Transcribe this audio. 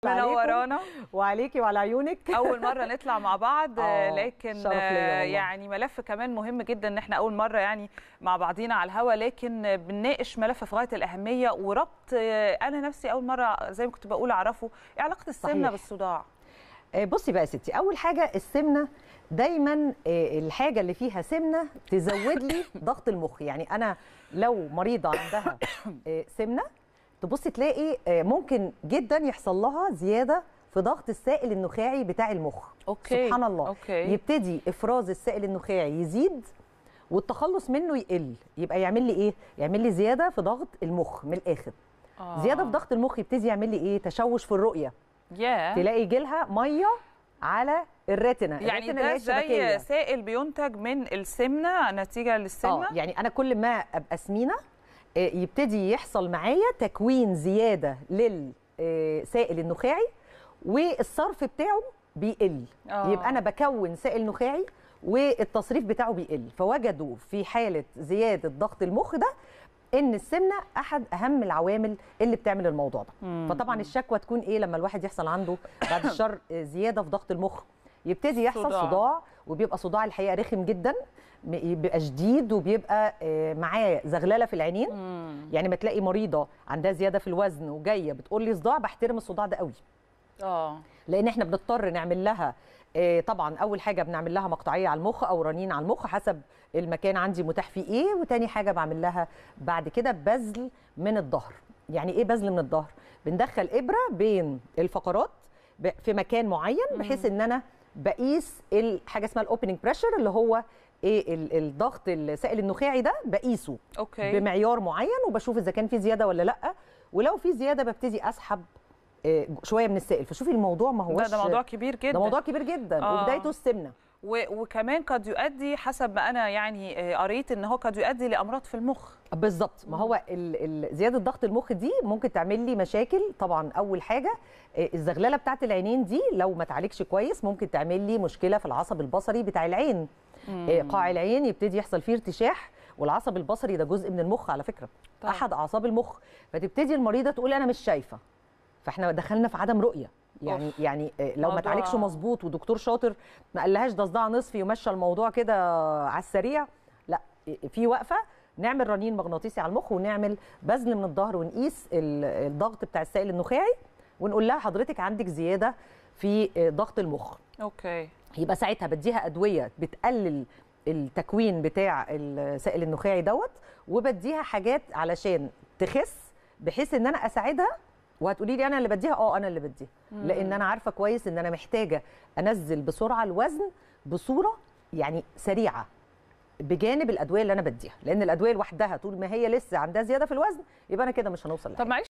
منورانا وعليكي وعلى عيونك اول مره نطلع مع بعض آه، لكن شرف ليا والله. يعني ملف كمان مهم جدا ان احنا اول مره يعني مع بعضينا على الهوا لكن بنناقش ملف في غايه الاهميه وربط انا نفسي اول مره زي ما كنت بقول اعرفه ايه علاقه السمنه صحيح. بالصداع آه، بصي بقى يا ستي اول حاجه السمنه دايما آه، الحاجه اللي فيها سمنه تزود لي ضغط المخ يعني انا لو مريضه عندها آه، سمنه تبصي تلاقي آه، ممكن جدا يحصل لها زياده في ضغط السائل النخاعي بتاع المخ اوكي سبحان الله اوكي يبتدي افراز السائل النخاعي يزيد والتخلص منه يقل يبقى يعمل لي ايه يعمل لي زياده في ضغط المخ من الاخر آه. زياده في ضغط المخ يبتدي يعمل لي ايه تشوش في الرؤيه ياه تلاقي جيلها ميه على الريتنا يعني الريتنا اللي ده هي الشبكية. زي سائل بينتج من السمنه نتيجه للسمنه اه يعني انا كل ما ابقى سمينه آه، يبتدي يحصل معايا تكوين زياده للسائل النخاعي والصرف بتاعه بيقل آه. يبقى انا بكون سائل نخاعي والتصريف بتاعه بيقل فوجدوا في حاله زياده ضغط المخ ده ان السمنه احد اهم العوامل اللي بتعمل الموضوع ده مم. فطبعا الشكوى تكون ايه لما الواحد يحصل عنده بعد الشر آه، زياده في ضغط المخ يبتدي يحصل صداع. صداع, صداع وبيبقى صداع الحقيقه رخم جدا م- بيبقى شديد وبيبقى آه، معاه زغلله في العينين مم. يعني ما تلاقي مريضه عندها زياده في الوزن وجايه بتقول لي صداع بحترم الصداع ده قوي اه لان احنا بنضطر نعمل لها آه، طبعا اول حاجه بنعمل لها مقطعيه على المخ او رنين على المخ حسب المكان عندي متاح فيه ايه وتاني حاجه بعمل لها بعد كده بذل من الظهر يعني ايه بذل من الظهر بندخل ابره بين الفقرات ب- في مكان معين بحيث ان انا بقيس ال- حاجه اسمها الاوبننج بريشر اللي هو ايه ال- الضغط السائل النخاعي ده بقيسه اوكي بمعيار معين وبشوف اذا كان في زياده ولا لا ولو في زياده ببتدي اسحب آه، شويه من السائل فشوفي الموضوع ما ده, هوش ده موضوع كبير جدا ده موضوع كبير جدا آه. وبدايته السمنه و- وكمان قد يؤدي حسب ما انا يعني آه، قريت ان هو قد يؤدي لامراض في المخ بالظبط ما هو ال ال زياده ضغط المخ دي ممكن تعمل لي مشاكل طبعا اول حاجه آه، الزغلله بتاعت العينين دي لو ما تعالجش كويس ممكن تعمل لي مشكله في العصب البصري بتاع العين آه، قاع العين يبتدي يحصل فيه ارتشاح والعصب البصري ده جزء من المخ على فكره طبعا. احد اعصاب المخ فتبتدي المريضه تقول انا مش شايفه فاحنا دخلنا في عدم رؤيه يعني أوف. يعني آه، لو ما موضوع- تعالجش مظبوط ودكتور شاطر ما قالهاش ده صداع نصفي ومشى الموضوع كده على السريع لا في وقفه نعمل رنين مغناطيسي على المخ ونعمل بذل من الظهر ونقيس ال- الضغط بتاع السائل النخاعي ونقول لها حضرتك عندك زياده في آه، ضغط المخ اوكي يبقى ساعتها بديها ادويه بتقلل التكوين بتاع السائل النخاعي دوت وبديها حاجات علشان تخس بحيث ان انا اساعدها وهتقولي لي انا اللي بديها اه انا اللي بديها لان انا عارفه كويس ان انا محتاجه انزل بسرعه الوزن بصوره يعني سريعه بجانب الادويه اللي انا بديها لان الادويه لوحدها طول ما هي لسه عندها زياده في الوزن يبقى انا كده مش هنوصل طب لحاجه معلش